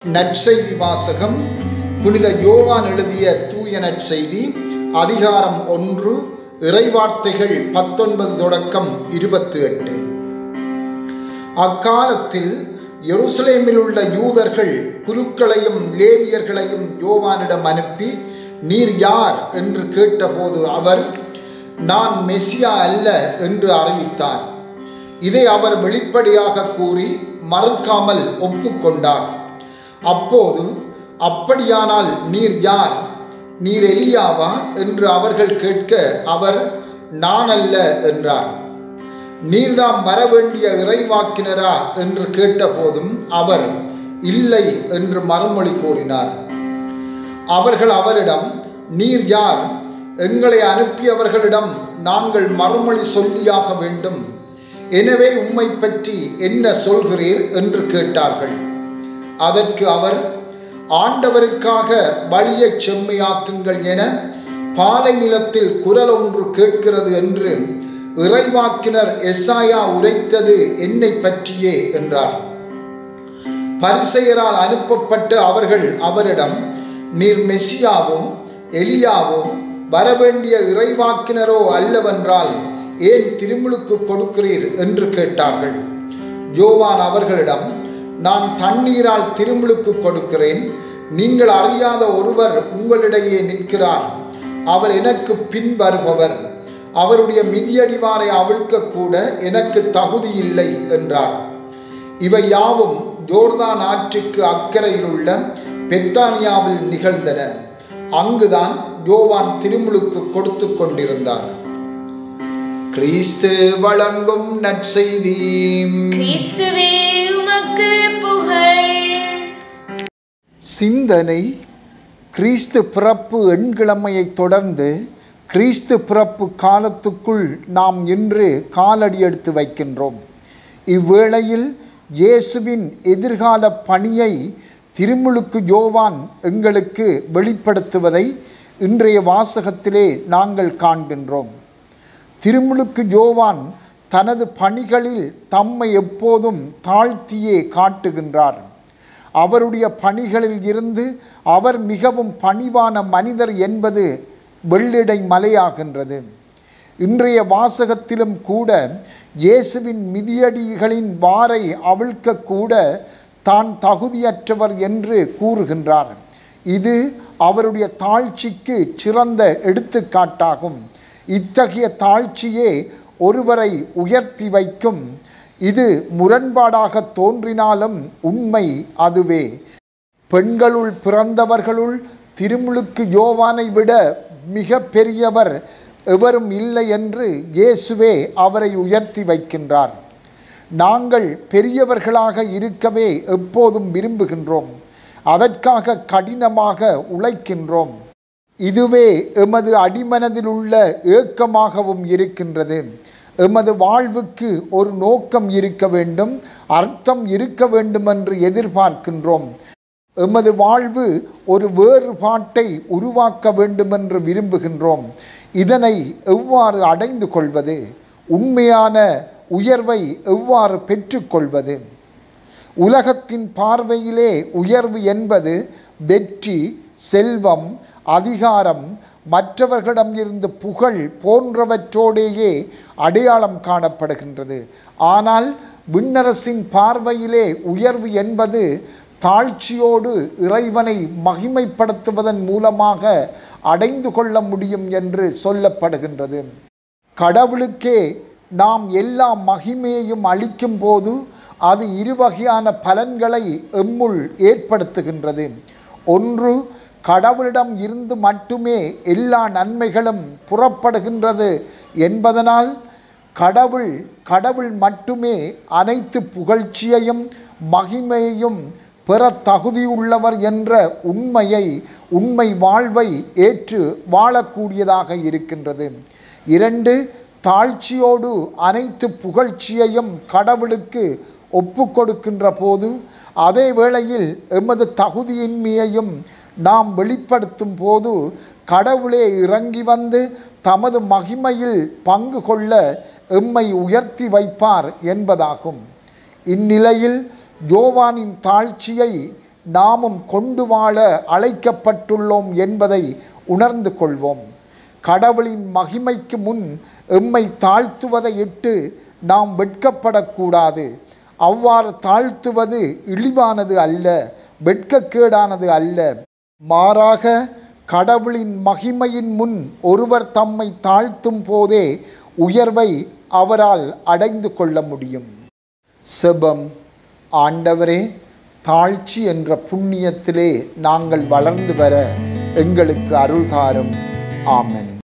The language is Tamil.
நற்செய்தி வாசகம் புனித யோவான் எழுதிய தூய நற்செய்தி அதிகாரம் ஒன்று இறைவார்த்தைகள் பத்தொன்பது தொடக்கம் இருபத்தி எட்டு அக்காலத்தில் எருசலேமில் உள்ள யூதர்கள் குருக்களையும் லேவியர்களையும் யோவானிடம் அனுப்பி நீர் யார் என்று கேட்டபோது அவர் நான் மெசியா அல்ல என்று அறிவித்தார் இதை அவர் வெளிப்படையாக கூறி மறுக்காமல் ஒப்புக்கொண்டார் அப்போது அப்படியானால் நீர் யார் நீர் எலியாவா என்று அவர்கள் கேட்க அவர் நான் அல்ல என்றார் நீர்தாம் வரவேண்டிய இறைவாக்கினரா என்று கேட்டபோதும் அவர் இல்லை என்று மறுமொழி கூறினார் அவர்கள் அவரிடம் நீர் யார் எங்களை அனுப்பியவர்களிடம் நாங்கள் மறுமொழி சொல்லியாக வேண்டும் எனவே உம்மை பற்றி என்ன சொல்கிறீர் என்று கேட்டார்கள் அதற்கு அவர் ஆண்டவருக்காக வழியை செம்மையாக்குங்கள் என பாலை நிலத்தில் குரல் ஒன்று கேட்கிறது என்று இறைவாக்கினர் எஸ்ஆயா உரைத்தது என்னை பற்றியே என்றார் பரிசெயரால் அனுப்பப்பட்ட அவர்கள் அவரிடம் நீர் மெஸ்ஸியாவோ எலியாவோ வரவேண்டிய இறைவாக்கினரோ அல்லவென்றால் ஏன் திருமுழுக்கு கொடுக்கிறீர் என்று கேட்டார்கள் யோவான் அவர்களிடம் நான் தண்ணீரால் திருமுழுக்கு கொடுக்கிறேன் நீங்கள் அறியாத ஒருவர் உங்களிடையே நிற்கிறார் அவர் எனக்கு பின் வருபவர் அவருடைய மிதியடிவாரை அவிழ்க்க கூட எனக்கு தகுதி இல்லை என்றார் இவை யாவும் ஜோர்தான் ஆற்றுக்கு அக்கறையில் உள்ள பெத்தானியாவில் நிகழ்ந்தன அங்குதான் யோவான் திருமுழுக்கு கொடுத்து கொண்டிருந்தார் கிறிஸ்து வழங்கும் நற்செய்தி கிறிஸ்துவே உமக்கு புகழ் சிந்தனை கிறிஸ்து பிறப்பு எண்கிழமையை தொடர்ந்து கிறிஸ்து பிறப்பு காலத்துக்குள் நாம் இன்று காலடி எடுத்து வைக்கின்றோம் இவ்வேளையில் இயேசுவின் எதிர்கால பணியை திருமுழுக்கு யோவான் எங்களுக்கு வெளிப்படுத்துவதை இன்றைய வாசகத்திலே நாங்கள் காண்கின்றோம் திருமுழுக்கு யோவான் தனது பணிகளில் தம்மை எப்போதும் தாழ்த்தியே காட்டுகின்றார் அவருடைய பணிகளில் இருந்து அவர் மிகவும் பணிவான மனிதர் என்பது வெள்ளிடை மலையாகின்றது இன்றைய வாசகத்திலும் கூட இயேசுவின் மிதியடிகளின் வாரை அவிழ்க்க கூட தான் தகுதியற்றவர் என்று கூறுகின்றார் இது அவருடைய தாழ்ச்சிக்கு சிறந்த எடுத்துக்காட்டாகும் இத்தகைய தாழ்ச்சியே ஒருவரை உயர்த்தி வைக்கும் இது முரண்பாடாக தோன்றினாலும் உண்மை அதுவே பெண்களுள் பிறந்தவர்களுள் திருமுழுக்கு யோவானை விட மிக பெரியவர் எவரும் இல்லை என்று இயேசுவே அவரை உயர்த்தி வைக்கின்றார் நாங்கள் பெரியவர்களாக இருக்கவே எப்போதும் விரும்புகின்றோம் அதற்காக கடினமாக உழைக்கின்றோம் இதுவே எமது அடிமனதில் உள்ள ஏக்கமாகவும் இருக்கின்றது எமது வாழ்வுக்கு ஒரு நோக்கம் இருக்க வேண்டும் அர்த்தம் இருக்க வேண்டும் என்று எதிர்பார்க்கின்றோம் எமது வாழ்வு ஒரு வேறுபாட்டை உருவாக்க வேண்டும் என்று விரும்புகின்றோம் இதனை எவ்வாறு அடைந்து கொள்வது உண்மையான உயர்வை எவ்வாறு பெற்றுக்கொள்வது உலகத்தின் பார்வையிலே உயர்வு என்பது வெற்றி செல்வம் அதிகாரம் மற்றவர்களிடம் இருந்து புகழ் போன்றவற்றோடேயே அடையாளம் காணப்படுகின்றது ஆனால் விண்ணரசின் பார்வையிலே உயர்வு என்பது தாழ்ச்சியோடு இறைவனை மகிமைப்படுத்துவதன் மூலமாக அடைந்து கொள்ள முடியும் என்று சொல்லப்படுகின்றது கடவுளுக்கே நாம் எல்லா மகிமையையும் அளிக்கும் போது அது இருவகையான பலன்களை எம்முள் ஏற்படுத்துகின்றது ஒன்று கடவுளிடம் இருந்து மட்டுமே எல்லா நன்மைகளும் புறப்படுகின்றது என்பதனால் கடவுள் கடவுள் மட்டுமே அனைத்து புகழ்ச்சியையும் மகிமையையும் பெற தகுதியுள்ளவர் என்ற உண்மையை உண்மை வாழ்வை ஏற்று வாழக்கூடியதாக இருக்கின்றது இரண்டு தாழ்ச்சியோடு அனைத்து புகழ்ச்சியையும் கடவுளுக்கு ஒப்பு கொடுக்கின்ற போது அதே வேளையில் எமது தகுதியின்மையையும் நாம் வெளிப்படுத்தும் போது கடவுளே இறங்கி வந்து தமது மகிமையில் பங்கு கொள்ள எம்மை உயர்த்தி வைப்பார் என்பதாகும் இந்நிலையில் யோவானின் தாழ்ச்சியை நாமும் கொண்டு வாழ அழைக்கப்பட்டுள்ளோம் என்பதை உணர்ந்து கொள்வோம் கடவுளின் மகிமைக்கு முன் எம்மை தாழ்த்துவதை இட்டு நாம் வெட்கப்படக்கூடாது அவ்வாறு தாழ்த்துவது இழிவானது அல்ல வெட்கக்கேடானது அல்ல மாறாக கடவுளின் மகிமையின் முன் ஒருவர் தம்மை தாழ்த்தும் போதே உயர்வை அவரால் அடைந்து கொள்ள முடியும் செபம் ஆண்டவரே தாழ்ச்சி என்ற புண்ணியத்திலே நாங்கள் வளர்ந்து வர எங்களுக்கு அருள்தாரும் ஆமென்